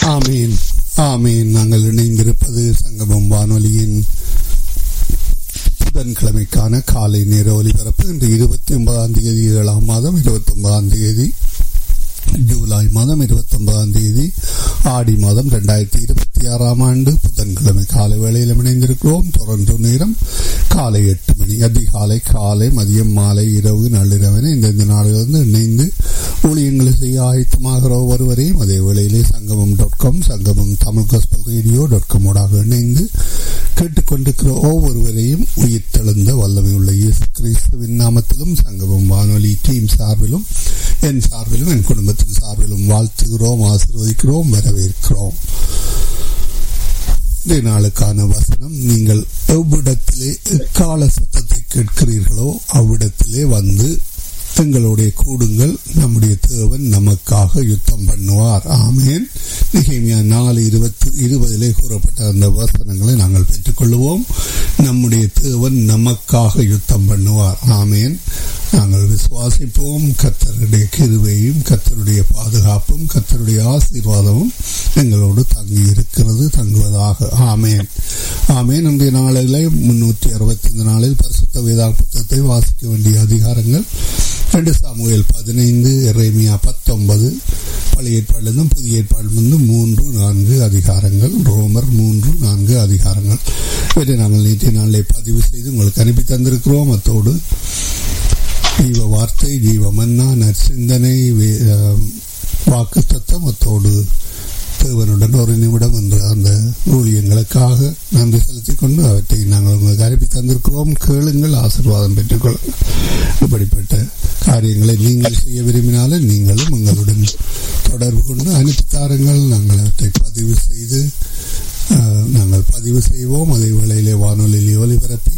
ஆமீன் ஆமீன் நாங்கள் இணைந்திருப்பது சங்கமம் வானொலியின் புதன்கிழமைக்கான காலை நேர ஒலிபரப்பு இன்று இருபத்தி ஒன்பதாம் தேதி ஏழாம் மாதம் இருபத்தி ஒன்பதாம் தேதி ஜூலை மாதம் இருபத்தி ஒன்பதாம் தேதி ஆடி மாதம் இரண்டாயிரத்தி இருபத்தி ஆறாம் ஆண்டு புதன்கிழமை காலை வேளையில் இணைந்திருக்கிறோம் தொடர்ந்து நேரம் காலை எட்டு மணி அதிகாலை காலை மதியம் மாலை இரவு நள்ளிரவென இந்தந்த நாடுகளிலிருந்து இணைந்து ஊழியங்களை செய்ய ஆயத்தமாகிற ஒருவரையும் அதே வேளையிலே சங்கமம் dot com Sangamam Tamil gospel radio dot காமோடாக இணைந்து கேட்டுக்கொண்டிருக்கிற ஒவ்வொருவரையும் உயிர் தெழுந்த வல்லமை உள்ள இயேசு கிறிஸ்துவின் நாமத்திலும் சங்கமம் வானொலி டீம் சார்பிலும் என் சார்பிலும் என் குடும்பத்தின் சார்பிலும் வாழ்த்துகிறோம் ஆசிர்வதிக்கிறோம் வரவேற்கிறோம் இந்த நாளுக்கான வசனம் நீங்கள் எவ்விடத்திலே எக்கால சத்தத்தை கேட்கிறீர்களோ அவ்விடத்திலே வந்து எங்களுடைய கூடுங்கள் நம்முடைய தேவன் நமக்காக யுத்தம் பண்ணுவார் ஆமேன் நிகழ்மையா நாலு இருபத்தி இருபதிலே கூறப்பட்ட அந்த வசனங்களை நாங்கள் பெற்றுக்கொள்வோம் நம்முடைய தேவன் நமக்காக யுத்தம் பண்ணுவார் ஆமேன் நாங்கள் விசுவாசிப்போம் கத்தருடைய கிருவையும் கத்தருடைய பாதுகாப்பும் கத்தருடைய ஆசீர்வாதமும் எங்களோடு தங்கி இருக்கிறது தங்குவதாக ஆமேன் ஆமேன் நம்முடைய நாளிலே முன்னூற்றி அறுபத்தி ஐந்து நாளில் பரிசுத்த வேதா புத்தகத்தை வாசிக்க வேண்டிய அதிகாரங்கள் ரெண்டு சாமுவேல் பதினைந்து எரேமியா பத்தொன்பது பழைய ஏற்பாடிலிருந்தும் புதிய ஏற்பாடிலிருந்து மூன்று நான்கு அதிகாரங்கள் ரோமர் மூன்று நான்கு அதிகாரங்கள் இவற்றை நாங்கள் நேற்றைய நாளிலே பதிவு செய்து உங்களுக்கு அனுப்பி தந்திருக்கிறோம் அத்தோடு ஜீவ வார்த்தை ஜீவ மன்னா நற்சிந்தனை வாக்கு தத்தம் அத்தோடு தேவனுடன் ஒரு நிமிடம் என்ற அந்த ஊழியங்களுக்காக நன்றி செலுத்திக் கொண்டு அவற்றை நாங்கள் உங்களுக்கு அனுப்பி தந்திருக்கிறோம் கேளுங்கள் ஆசிர்வாதம் பெற்றுக்கொள்ளுங்கள் இப்படிப்பட்ட காரியங்களை நீங்கள் செய்ய விரும்பினாலும் நீங்களும் எங்களுடன் தொடர்பு கொண்டு அனுப்பி தாருங்கள் நாங்கள் அவற்றை பதிவு செய்து நாங்கள் பதிவு செய்வோம் அதே வேளையிலே வானொலியில் ஒலிபரப்பி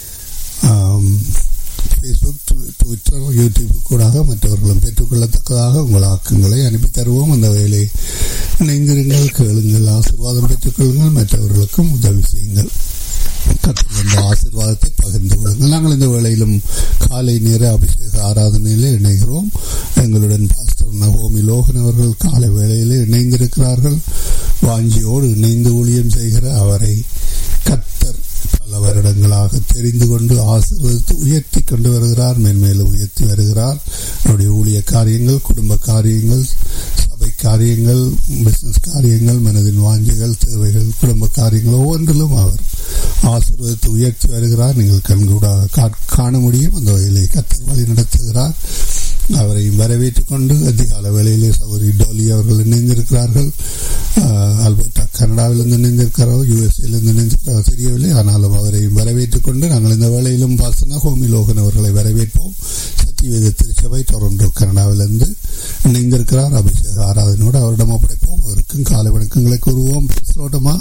ஃபேஸ்புக் ட்விட்டர் யூடியூப் கூடாக மற்றவர்களும் பெற்றுக்கொள்ளத்தக்கதாக உங்கள் ஆக்கங்களை அனுப்பி தருவோம் அந்த வேலை இணைந்திருங்கள் கேளுங்கள் ஆசிர்வாதம் பெற்றுக்கொள்ளுங்கள் மற்றவர்களுக்கும் உதவி செய்யுங்கள் கற்றுக் வந்த ஆசிர்வாதத்தை பகிர்ந்து கொள்ளுங்கள் நாங்கள் இந்த வேளையிலும் காலை நேர அபிஷேக ஆராதனையிலே இணைகிறோம் எங்களுடன் பாஸ்டர் நகோமி லோகன் அவர்கள் காலை வேளையிலே இணைந்திருக்கிறார்கள் வாஞ்சியோடு இணைந்து ஊழியம் செய்கிற அவரை கத்தர் பல வருடங்களாக தெரிந்து கொண்டு ஆசீர்வதித்து உயர்த்தி கொண்டு வருகிறார் மேன்மேலும் உயர்த்தி வருகிறார் அவருடைய ஊழிய காரியங்கள் குடும்ப காரியங்கள் சபை காரியங்கள் பிசினஸ் காரியங்கள் மனதின் வாஞ்சிகள் தேவைகள் குடும்ப காரியங்கள் ஒவ்வொன்றிலும் அவர் ஆசீர்வதித்து உயர்த்தி வருகிறார் நீங்கள் கண்கூடாக காண முடியும் அந்த வகையிலே கத்தர் வழி நடத்துகிறார் அவரையும் வரவேற்றுக் கொண்டு அதிகால வேளையிலே சௌரி டோலி அவர்கள் இணைந்திருக்கிறார்கள் ஆல்பர்டா கனடாவிலிருந்து இணைந்திருக்கிறார் யுஎஸ்ஏலிருந்து இணைந்திருக்கிறார் தெரியவில்லை ஆனாலும் அவரையும் வரவேற்றுக் கொண்டு நாங்கள் இந்த வேளையிலும் பாசன ஹோமி லோகன் அவர்களை வரவேற்போம் சத்தியவேத திருச்சபை டொரண்டோ கனடாவிலிருந்து இணைந்திருக்கிறார் அபிஷேக ஆராதனோடு அவரிடம் ஒப்படைப்போம் அவருக்கும் காலை வணக்கங்களை கூறுவோம் பேசலோட்டமா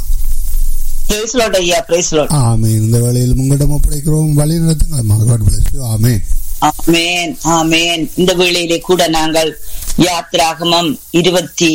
ஆமேன் இந்த வேளையில் உங்களிடம் ஒப்படைக்கிறோம் வழி நடத்துங்கள் ஆமேன் ஆமேன் ஆமேன் இந்த வேளையிலே கூட நாங்கள் யாத்ராகமம் இருபத்தி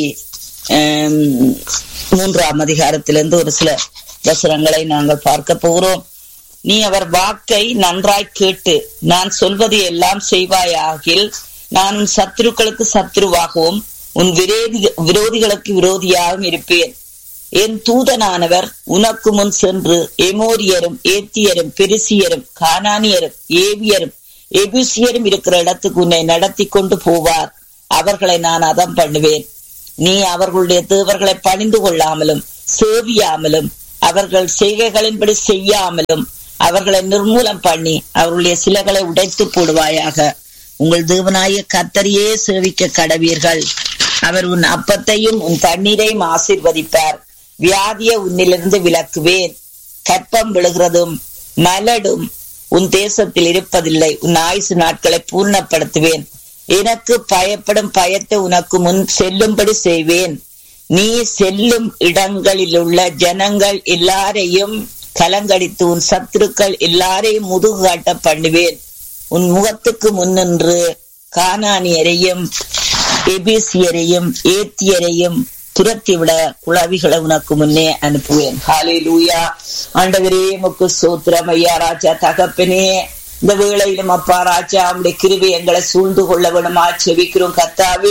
மூன்றாம் அதிகாரத்திலிருந்து ஒரு சில வசனங்களை நாங்கள் பார்க்க போகிறோம் நீ அவர் வாக்கை நன்றாய் கேட்டு நான் சொல்வது எல்லாம் செய்வாயாகில் நான் உன் சத்துருக்களுக்கு சத்துருவாகவும் உன் விரோதி விரோதிகளுக்கு விரோதியாகவும் இருப்பேன் என் தூதனானவர் உனக்கு முன் சென்று எமோரியரும் ஏத்தியரும் பெருசியரும் கானானியரும் ஏவியரும் எபிசியரும் இருக்கிற இடத்துக்கு உன்னை நடத்தி கொண்டு போவார் அவர்களை நான் அதம் பண்ணுவேன் நீ அவர்களுடைய தேவர்களை பணிந்து கொள்ளாமலும் சேவியாமலும் அவர்கள் செய்கைகளின்படி செய்யாமலும் அவர்களை நிர்மூலம் பண்ணி அவர்களுடைய சிலைகளை உடைத்து போடுவாயாக உங்கள் தேவனாய கத்தரியே சேவிக்க கடவீர்கள் அவர் உன் அப்பத்தையும் உன் தண்ணீரையும் ஆசீர்வதிப்பார் வியாதிய உன்னிலிருந்து விலக்குவேன் கற்பம் விழுகிறதும் மலடும் உன் தேசத்தில் இருப்பதில்லை உன் ஆயுசு நாட்களை பூர்ணப்படுத்துவேன் எனக்கு பயப்படும் பயத்தை உனக்கு முன் செல்லும்படி செய்வேன் நீ செல்லும் இடங்களில் உள்ள ஜனங்கள் எல்லாரையும் கலங்கடித்து உன் சத்துருக்கள் எல்லாரையும் முதுகு காட்ட பண்ணுவேன் உன் முகத்துக்கு முன்னின்று கானானியரையும் எபிசியரையும் ஏத்தியரையும் துரத்திவிட குழவிகளை உனக்கு முன்னே அனுப்புவேன் ஹாலே லூயா ஆண்டவரே முக்கு சோத்திரம் ஐயா ராஜா தகப்பனே இந்த வேளையிலும் அப்பா ராஜா அவருடைய கிருவி எங்களை சூழ்ந்து கொள்ள வேணுமா செவிக்கிறோம் கத்தாவே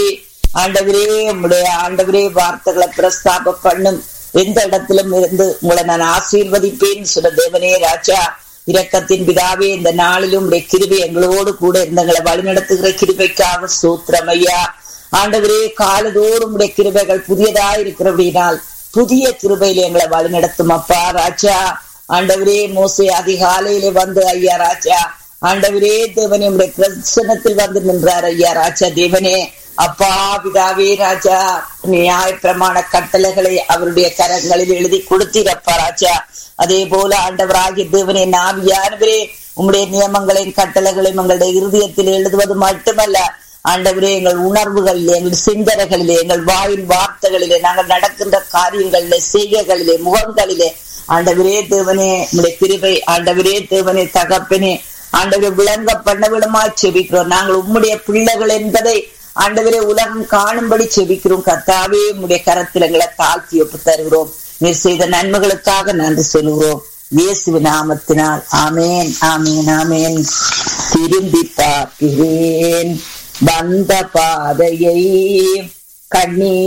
ஆண்டவரே உங்களுடைய ஆண்டவரே வார்த்தைகளை பிரஸ்தாப பண்ணும் எந்த இடத்திலும் இருந்து உங்களை நான் ஆசீர்வதிப்பேன் சொல்ல தேவனே ராஜா இரக்கத்தின் பிதாவே இந்த நாளிலும் உடைய கிருபை எங்களோடு கூட இருந்தங்களை வழிநடத்துகிற கிருபைக்காக சூத்திரம் ஐயா ஆண்டவரே காலதோறும் உடைய கிருபைகள் புதியதா இருக்கிறபடினால் புதிய கிருபையில எங்களை வழிநடத்தும் அப்பா ராஜா ஆண்டவரே மோசே அதிகாலையிலே வந்து ஐயா ராஜா ஆண்டவரே தேவனே உடைய பிரசனத்தில் வந்து நின்றார் ஐயா ராஜா தேவனே அப்பா பிதாவே ராஜா நியாய பிரமாண கட்டளைகளை அவருடைய கரங்களில் எழுதி கொடுத்தீரப்பா ராஜா அதே போல ஆண்டவராகிய தேவனே நாவியானவரே உம்முடைய நியமங்களையும் கட்டளைகளையும் எங்களுடைய இருதயத்தில் எழுதுவது மட்டுமல்ல ஆண்டவரே எங்கள் உணர்வுகளிலே எங்கள் சிந்தனைகளிலே எங்கள் வாயின் வார்த்தைகளிலே நாங்கள் நடக்கின்ற காரியங்களிலே செய்கைகளிலே முகங்களிலே ஆண்டவரே தேவனே உடைய கிருபை ஆண்டவரே தேவனே தகப்பனே ஆண்டவரை விளங்க பண்ண விடமா செபிக்கிறோம் நாங்கள் உம்முடைய பிள்ளைகள் என்பதை ஆண்டவரே உலகம் காணும்படி செபிக்கிறோம் கத்தாவே உம்முடைய கரத்தில் எங்களை தாழ்த்தி ஒப்பு தருகிறோம் நீர் செய்த நன்மைகளுக்காக நன்றி சொல்கிறோம் இயேசு நாமத்தினால் ஆமேன் ஆமேன் ஆமேன் திரும்பி பார்க்கிறேன் வந்த பாதையை கண்ணீர்